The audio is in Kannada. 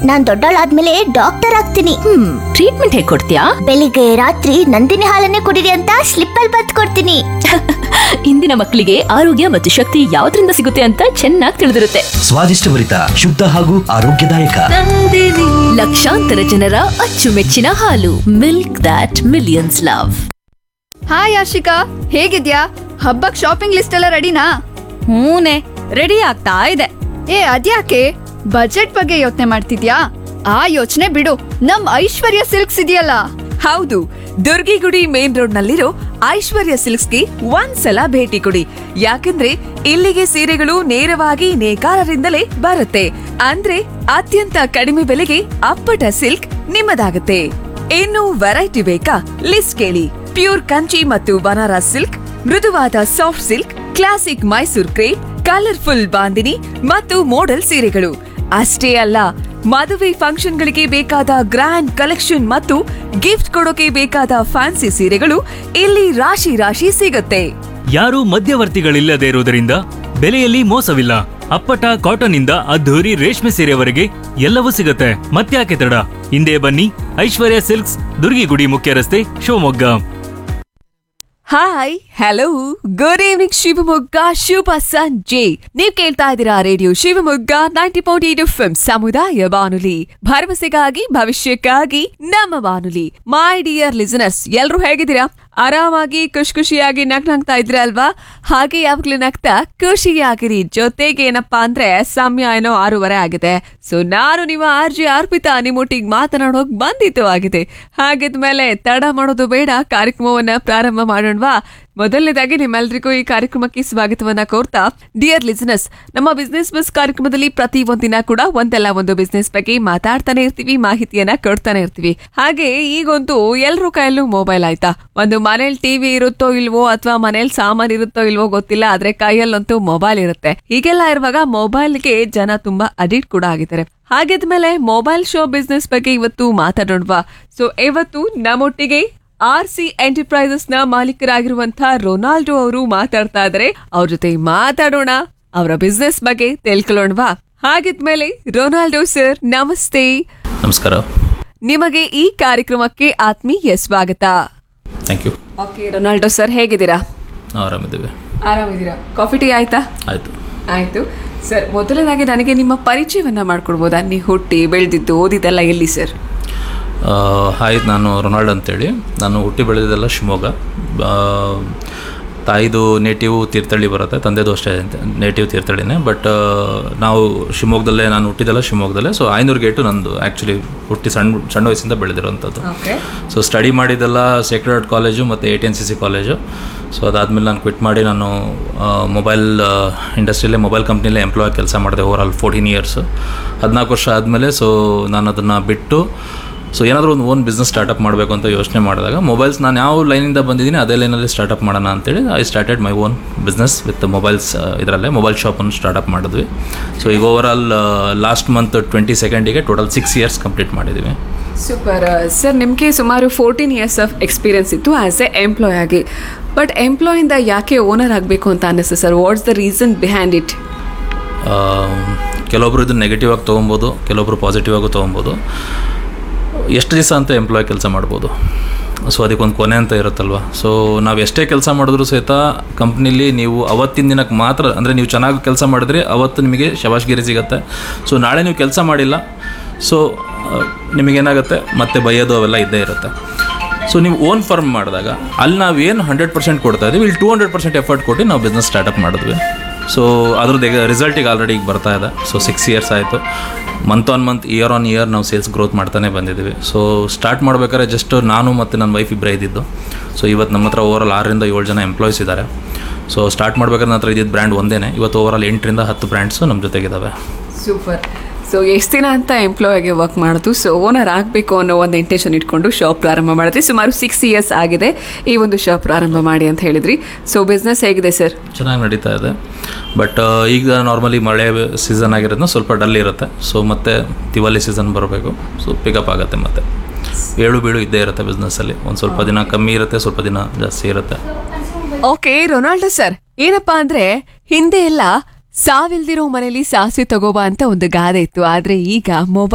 ನಾನ್ ದೊಡ್ಡವಳಾದ್ಮೇಲೆ ಡಾಕ್ಟರ್ ಆಗ್ತೀನಿ ಹ್ಮ್ ಟ್ರೀಟ್ಮೆಂಟ್ ಹೇಗ್ ಕೊಡ್ತೀಯಾ ಬೆಳಿಗ್ಗೆ ರಾತ್ರಿ ನಂದಿನಿ ಹಾಲನ್ನೇ ಕುಡಿರಿ ಅಂತ ಸ್ಲಿಪ್ ಅಲ್ಲಿ ಬತ್ ಕೊಡ್ತೀನಿ ಇಂದಿನ ಮಕ್ಕಳಿಗೆ ಆರೋಗ್ಯ ಮತ್ತು ಶಕ್ತಿ ಯಾವ್ದ್ರಿಂದ ಸಿಗುತ್ತೆ ಅಂತ ಚೆನ್ನಾಗಿ ತಿಳಿದಿರುತ್ತೆ ಸ್ವಾದಿಷ್ಟಭರಿತ ಶುದ್ಧ ಹಾಗೂ ಆರೋಗ್ಯದಾಯಕ ಲಕ್ಷಾಂತರ ಜನರ ಅಚ್ಚುಮೆಚ್ಚಿನ ಹಾಲು milk that millions love hi Ashika ಹೇಗಿದ್ಯಾ ಹಬ್ಬಕ್ ಶಾಪಿಂಗ್ ಲಿಸ್ಟ್ ಎಲ್ಲ ರೆಡಿನಾ ಹೂನೆ ರೆಡಿ ಆಗ್ತಾ ಇದೆ ಏ ಅದ್ಯಾಕೆ ಬಜೆಟ್ ಬಗ್ಗೆ ಯೋಚನೆ ಮಾಡ್ತಿದ್ಯಾ ಆ ಯೋಚನೆ ಬಿಡು ನಮ್ ಐಶ್ವರ್ಯ ಸಿಲ್ಕ್ಸ್ ಇದೆಯಲ್ಲ ಹೌದು ದುರ್ಗಿಗುಡಿ ಮೇನ್ ರೋಡ್ ನಲ್ಲಿರೋ ಐಶ್ವರ್ಯ ಸಿಲ್ಕ್ಸ್ಗೆ ಒಂದ್ಸಲ ಭೇಟಿ ಕೊಡಿ ಯಾಕಂದ್ರೆ ಇಲ್ಲಿಗೆ ಸೀರೆಗಳು ನೇರವಾಗಿ ನೇಕಾರರಿಂದಲೇ ಬರುತ್ತೆ ಅಂದ್ರೆ ಅತ್ಯಂತ ಕಡಿಮೆ ಬೆಲೆಗೆ ಅಪ್ಪಟ ಸಿಲ್ಕ್ ನಿಮ್ಮದಾಗುತ್ತೆ ಇನ್ನು ವೆರೈಟಿ ಬೇಕಾ ಲಿಸ್ಟ್ ಕೇಳಿ ಪ್ಯೂರ್ ಕಂಚಿ ಮತ್ತು ಬನಾರಸ್ ಸಿಲ್ಕ್ ಮೃದುವಾದ soft silk classic Mysore crepe colourful bandhani ಮತ್ತು ಮೋಡಲ್ ಸೀರೆಗಳು ಅಷ್ಟೇ ಅಲ್ಲ ಮದುವೆ ಫಂಕ್ಷನ್ಗಳಿಗೆ ಬೇಕಾದ ಗ್ರ್ಯಾಂಡ್ ಕಲೆಕ್ಷನ್ ಮತ್ತು ಗಿಫ್ಟ್ ಕೊಡೋಕೆ ಬೇಕಾದ ಫ್ಯಾನ್ಸಿ ಸೀರೆಗಳು ಇಲ್ಲಿ ರಾಶಿ ರಾಶಿ ಸಿಗುತ್ತೆ ಯಾರೂ ಮಧ್ಯವರ್ತಿಗಳಿಲ್ಲದೆ ಇರುವುದರಿಂದ ಬೆಲೆಯಲ್ಲಿ ಮೋಸವಿಲ್ಲ ಅಪ್ಪಟ ಕಾಟನ್ ಇಂದ ಅದ್ಧೂರಿ ರೇಷ್ಮೆ ಸೀರೆವರೆಗೆ ಎಲ್ಲವೂ ಸಿಗುತ್ತೆ ಮತ್ತ್ಯಾಕೆ ತಡ ಹಿಂದೆ ಬನ್ನಿ ಐಶ್ವರ್ಯ ಸಿಲ್ಕ್ಸ್ ದುರ್ಗಿಗುಡಿ ಮುಖ್ಯ ರಸ್ತೆ Shivamogga hi hello good evening Shivamogga ಶುಭ ಸಂಜೆ ನೀವ್ ಕೇಳ್ತಾ ಇದ್ದೀರಾ radio Shivamogga ninety point eight F ಸಮುದಾಯ ಬಾನುಲಿ ಭರವಸೆಗಾಗಿ ಭವಿಷ್ಯಕ್ಕಾಗಿ ನಮ್ಮ ಬಾನುಲಿ ಮೈ ಡಿಯರ್ ಲಿಸನರ್ಸ್ ಎಲ್ರು ಹೇಗಿದ್ದೀರಾ ಆರಾಮಾಗಿ ಖುಷಿ ಖುಷಿಯಾಗಿ ನಗ್ನಾಗ್ತಾ ಇದ್ರಿ ಅಲ್ವಾ ಹಾಗೆ ಯಾವಾಗ್ಲೂ ನಗ್ತಾ ಖುಷಿಯಾಗಿರಿ ಜೊತೆಗೆ ಏನಪ್ಪಾ ಅಂದ್ರೆ ಸಮಯ ಏನೋ ಆರೂವರೆ ಆಗಿದೆ ಸೊ ನಾನು ನಿಮ್ಮ ಆರ್ ಜಿ ಅರ್ಪಿತಾ ನಿಮ್ಮೊಟ್ಟಿಗೆ ಮಾತನಾಡೋಕ್ ಬಂದಿತ್ತು ಆಗಿದೆ ಹಾಗಿದ್ಮೇಲೆ ತಡ ಮಾಡೋದು ಬೇಡ ಕಾರ್ಯಕ್ರಮವನ್ನ ಪ್ರಾರಂಭ ಮಾಡೋಣವಾ ಮೊದಲನೇದಾಗಿ ನಿಮ್ಮೆಲ್ರಿಗೂ ಈ ಕಾರ್ಯಕ್ರಮಕ್ಕೆ ಸ್ವಾಗತವನ್ನ ಕೋರ್ತಾ ಡಿಯರ್ ಲಿಸನರ್ಸ್ ನಮ್ಮ ಬಿಸ್ನೆಸ್ ಬಸ್ ಕಾರ್ಯಕ್ರಮದಲ್ಲಿ ಪ್ರತಿ ಒಂದಿನ ಕೂಡ ಒಂದಲ್ಲ ಒಂದು ಬಿಸ್ನೆಸ್ ಬಗ್ಗೆ ಮಾತಾಡ್ತಾನೆ ಇರ್ತೀವಿ ಮಾಹಿತಿಯನ್ನ ಕೊಡ್ತಾನೆ ಇರ್ತೀವಿ ಹಾಗೆ ಈಗಂತೂ ಎಲ್ರ ಕೈಯಲ್ಲೂ ಮೊಬೈಲ್ ಆಯ್ತಾ ಒಂದು ಮನೇಲಿ ಟಿವಿ ಇರುತ್ತೋ ಇಲ್ವೋ ಅಥವಾ ಮನೇಲಿ ಸಾಮಾನ್ ಇರುತ್ತೋ ಇಲ್ವೋ ಗೊತ್ತಿಲ್ಲ ಆದ್ರೆ ಕೈಯಲ್ಲಂತೂ ಮೊಬೈಲ್ ಇರುತ್ತೆ ಹೀಗೆಲ್ಲ ಇರುವಾಗ ಮೊಬೈಲ್ಗೆ ಜನ ತುಂಬಾ ಅಡಿಕ್ಟ್ ಕೂಡ ಆಗಿದ್ದಾರೆ ಹಾಗಿದ್ಮೇಲೆ ಮೊಬೈಲ್ ಶೋ ಬಿಸ್ನೆಸ್ ಬಗ್ಗೆ ಇವತ್ತು ಮಾತಾಡೋಣವಾ ಸೊ ಇವತ್ತು ನಮ್ಮೊಟ್ಟಿಗೆ ಆರ್ ಸಿ ಎಂಟರ್ಪ್ರೈಸಸ್ ನ ಮಾಲೀಕರಾಗಿರುವಂತಹ ರೊನಾಲ್ಡೋ ಅವರು ಮಾತಾಡ್ತಾ ಇದ್ದಾರೆ ಅವ್ರ ಜೊತೆ ಮಾತಾಡೋಣ ಅವರ ಬಿಸ್ನೆಸ್ ಬಗ್ಗೆ ತಿಳ್ಕೊಳ್ಳೋಣವಾ ಹಾಗಿದ್ಮೇಲೆ ರೊನಾಲ್ಡೋ ಸರ್ ನಮಸ್ತೆ ನಮಸ್ಕಾರ ನಿಮಗೆ ಈ ಕಾರ್ಯಕ್ರಮಕ್ಕೆ ಆತ್ಮೀಯ ಸ್ವಾಗತ thank you okay Ronaldo sir ಹೇಗಿದ್ದೀರಾ ನಾವು ಆರಾಮಿದ್ದೀವಿ ಆರಾಮಿದ್ದೀರಾ ಕಾಫಿ ಟೀ ಆಯ್ತಾ ಆಯಿತು ಆಯ್ತು ಸರ್ ಮೊದಲನೇದಾಗಿ ನನಗೆ ನಿಮ್ಮ ಪರಿಚಯವನ್ನ ಮಾಡ್ಕೊಡ್ಬೋದಾ ನೀವು ಹುಟ್ಟಿ ಬೆಳೆದಿದ್ದು ಓದಿದ್ದೆಲ್ಲ ಎಲ್ಲಿ ಸರ್ ಹಾಯ್ ನಾನು ರೊನಾಲ್ಡ್ ಅಂತೇಳಿ ನಾನು ಹುಟ್ಟಿ ಬೆಳೆದಿದ್ದೆಲ್ಲ ಶಿವಮೊಗ್ಗ ಆ, ತಾಯಿದು ನೇಟಿವ್ ತೀರ್ಥಹಳ್ಳಿ ಬರುತ್ತೆ ತಂದೆದು ಅಷ್ಟೇ ನೇಟಿವ್ ತೀರ್ಥಹಳ್ಳಿನೇ ಬಟ್ ನಾವು ಶಿವಮೊಗ್ಗದಲ್ಲೇ ನಾನು ಹುಟ್ಟಿದ್ದೆಲ್ಲ ಶಿವಮೊಗ್ಗದಲ್ಲೇ ಸೊ ಐನೂರು ಗೇಟು ನಂದು ಆ್ಯಕ್ಚುಲಿ ಹುಟ್ಟಿ ಸಣ್ಣ ಸಣ್ಣ ವಯಸ್ಸಿಂದ ಬೆಳೆದಿರೋಂಥದ್ದು ಓಕೆ ಸೊ ಸ್ಟಡಿ ಮಾಡಿದ್ದೆಲ್ಲ ಸೇಕ್ರೆಡ್ ಕಾಲೇಜು ಮತ್ತು A T N C C college so ಅದಾದಮೇಲೆ ನಾನು ಕ್ವಿಟ್ ಮಾಡಿ ನಾನು ಮೊಬೈಲ್ ಇಂಡಸ್ಟ್ರಿಯಲ್ಲೇ ಮೊಬೈಲ್ ಕಂಪ್ನಿಲೇ ಎಂಪ್ಲಾಯ್ ಕೆಲಸ ಮಾಡಿದೆ ಓವರ್ ಆಲ್ ಫೋರ್ಟೀನ್ ಇಯರ್ಸ್ ಹದಿನಾಲ್ಕು ವರ್ಷ ಆದಮೇಲೆ ಸೊ ನಾನು ಅದನ್ನು ಬಿಟ್ಟು ಸೊ ಏನಾದರೂ ಒಂದು ಓನ್ ಬಿಸ್ನೆಸ್ ಸ್ಟಾರ್ಟಪ್ ಮಾಡಬೇಕು ಅಂತ ಯೋಚನೆ ಮಾಡಿದಾಗ ಮೊಬೈಲ್ಸ್ ನಾನು ಯಾವ ಲೈನಿಂದ ಬಂದಿದ್ದೀನಿ ಅದೇ ಲೈನಲ್ಲಿ ಸ್ಟಾರ್ಟಪ್ ಮಾಡೋಣ ಅಂತೇಳಿ I started my own business with mobiles ಇದರಲ್ಲೇ ಮೊಬೈಲ್ ಶಾಪನ್ನು ಸ್ಟಾರ್ಟಪ್ ಮಾಡಿದ್ವಿ ಸೊ ಈಗ over all last month twenty ಸೆಕೆಂಡಿಗೆ ಟೋಟಲ್ ಸಿಕ್ಸ್ ಇಯರ್ಸ್ ಕಂಪ್ಲೀಟ್ ಮಾಡಿದ್ದೀವಿ ಸೂಪರ್ ಸರ್ ನಿಮಗೆ ಸುಮಾರು ಫೋರ್ಟೀನ್ ಇಯರ್ಸ್ ಆಫ್ ಎಕ್ಸ್ಪೀರಿಯನ್ಸ್ ಇತ್ತು ಆಸ್ ಎ ಎಂಪ್ಲಾಯ್ ಆಗಿ ಬಟ್ ಎಂಪ್ಲಾಯಿಂದ ಯಾಕೆ ಓನರ್ ಆಗಬೇಕು ಅಂತ ಅನ್ನಿಸ್ತು sir what's the reason behind it ಆ, ಕೆಲವೊಬ್ರು ಇದು ನೆಗೆಟಿವ್ ಆಗಿ ತೊಗೊಬೋದು ಕೆಲವೊಬ್ರು ಪಾಸಿಟಿವ್ ಆಗೂ ತೊಗೊಬೋದು ಎಷ್ಟು ದಿವಸ ಅಂತ ಎಂಪ್ಲಾಯ್ ಕೆಲಸ ಮಾಡ್ಬೋದು ಸೊ ಅದಕ್ಕೊಂದು ಕೊನೆ ಅಂತ ಇರುತ್ತಲ್ವ ಸೊ ನಾವು ಎಷ್ಟೇ ಕೆಲಸ ಮಾಡಿದ್ರು ಸಹಿತ ಕಂಪ್ನಿಲಿ ನೀವು ಅವತ್ತಿನ ದಿನಕ್ಕೆ ಮಾತ್ರ ಅಂದರೆ ನೀವು ಚೆನ್ನಾಗಿ ಕೆಲಸ ಮಾಡಿದ್ರೆ ಅವತ್ತು ನಿಮಗೆ ಶಬಾಷ್ಗಿರಿ ಸಿಗುತ್ತೆ ಸೊ ನಾಳೆ ನೀವು ಕೆಲಸ ಮಾಡಿಲ್ಲ ಸೊ ನಿಮಗೇನಾಗುತ್ತೆ ಮತ್ತೆ ಬೈಯೋದು ಅವೆಲ್ಲ ಇದ್ದೇ ಇರುತ್ತೆ ಸೊ ನೀವು ಓನ್ ಫರ್ಮ್ ಮಾಡಿದಾಗ ಅಲ್ಲಿ ನಾವು ಏನು ಹಂಡ್ರೆಡ್ ಪರ್ಸೆಂಟ್ ಕೊಡ್ತಾ ಇದ್ದೀವಿ ಇಲ್ಲಿ ಟೂ ಹಂಡ್ರೆಡ್ ಪರ್ಸೆಂಟ್ ಎಫರ್ಟ್ ಕೊಟ್ಟು ನಾವು ಬಿಸ್ನೆಸ್ ಸ್ಟಾರ್ಟಪ್ ಮಾಡಿದ್ವಿ ಸೊ ಅದ್ರದ್ದು ಈಗ ರಿಸಲ್ಟಿಗೆ ಆಲ್ರೆಡಿ ಈಗ ಬರ್ತಾ ಇದೆ ಸೊ ಸಿಕ್ಸ್ ಇಯರ್ಸ್ ಆಯಿತು month on month year on year ನಾವು ಸೇಲ್ಸ್ ಗ್ರೋತ್ ಮಾಡ್ತಾನೆ ಬಂದಿದ್ದೀವಿ ಸೊ ಸ್ಟಾರ್ಟ್ ಮಾಡ್ಬೇಕಾದ್ರೆ ಜಸ್ಟ್ ನಾನು ಮತ್ತು ನನ್ನ ವೈಫ್ ಇಬ್ಬರೇ ಇದ್ದಿದ್ದು ಸೊ ಇವತ್ತು ನಮ್ಮ ಹತ್ರ ಓವರ್ ಆಲ್ ಆರರಿಂದ ಏಳು ಜನ ಎಂಪ್ಲಾಯೀಸ್ ಇದ್ದಾರೆ ಸೊ ಸ್ಟಾರ್ಟ್ ಮಾಡ್ಬೇಕಾದ್ರೆ ನನ್ನ ಹತ್ರ ಇದ್ದಿದ್ದು ಬ್ರ್ಯಾಂಡ್ ಒಂದೇ ಇವತ್ತು ಓವರ್ ಆಲ್ ಎಂಟರಿಂದ ಹತ್ತು ಬ್ರ್ಯಾಂಡ್ಸು ನಮ್ಮ ಜೊತೆಗಿದ್ದಾವೆ ಸೂಪರ್ ಸೊ ಎಷ್ಟು ದಿನ ಅಂತ ಎಂಪ್ಲಾಯ್ಗೆ ವರ್ಕ್ ಮಾಡೋದು ಸೊ ಓನರ್ ಆಗಬೇಕು ಅನ್ನೋ ಒಂದು ಇಂಟೆನ್ಷನ್ ಇಟ್ಕೊಂಡು ಶಾಪ್ ಪ್ರಾರಂಭ ಮಾಡಿದ್ರಿ ಸುಮಾರು ಸಿಕ್ಸ್ ಇಯರ್ಸ್ ಆಗಿದೆ ಈ ಒಂದು ಶಾಪ್ ಪ್ರಾರಂಭ ಮಾಡಿ ಅಂತ ಹೇಳಿದ್ರಿ ಸೊ ಬಿಸ್ನೆಸ್ ಹೇಗಿದೆ ಸರ್ ಚೆನ್ನಾಗಿ ನಡೀತಾ ಇದೆ ಬಟ್ ಈಗ ನಾರ್ಮಲಿ ಮಳೆ ಸೀಸನ್ ಆಗಿರೋದ್ನ ಸ್ವಲ್ಪ ಡಲ್ ಇರುತ್ತೆ ಸೊ ಮತ್ತೆ ದಿವಾಲಿ ಸೀಸನ್ ಬರಬೇಕು ಸೊ ಪಿಕಪ್ ಆಗುತ್ತೆ ಮತ್ತೆ ಏಳು ಬೀಳು ಇದ್ದೇ ಇರುತ್ತೆ ಬಿಸ್ನೆಸ್ಸಲ್ಲಿ ಒಂದು ಸ್ವಲ್ಪ ದಿನ ಕಮ್ಮಿ ಇರುತ್ತೆ ಸ್ವಲ್ಪ ದಿನ ಜಾಸ್ತಿ ಇರುತ್ತೆ ಓಕೆ ರೊನಾಲ್ಡೋ ಸರ್ ಏನಪ್ಪಾ ಅಂದ್ರೆ ಹಿಂದೆ ಎಲ್ಲ ಸಾವಿಲ್ದಿರೋ ಮನೇಲಿ ಸಾಸಿವೆ ತಗೋಬಾ ಅಂತ ಒಂದು ಗಾದೆ ಇತ್ತು ಆದ್ರೆ ಈಗ ಮೊಬೈಲ್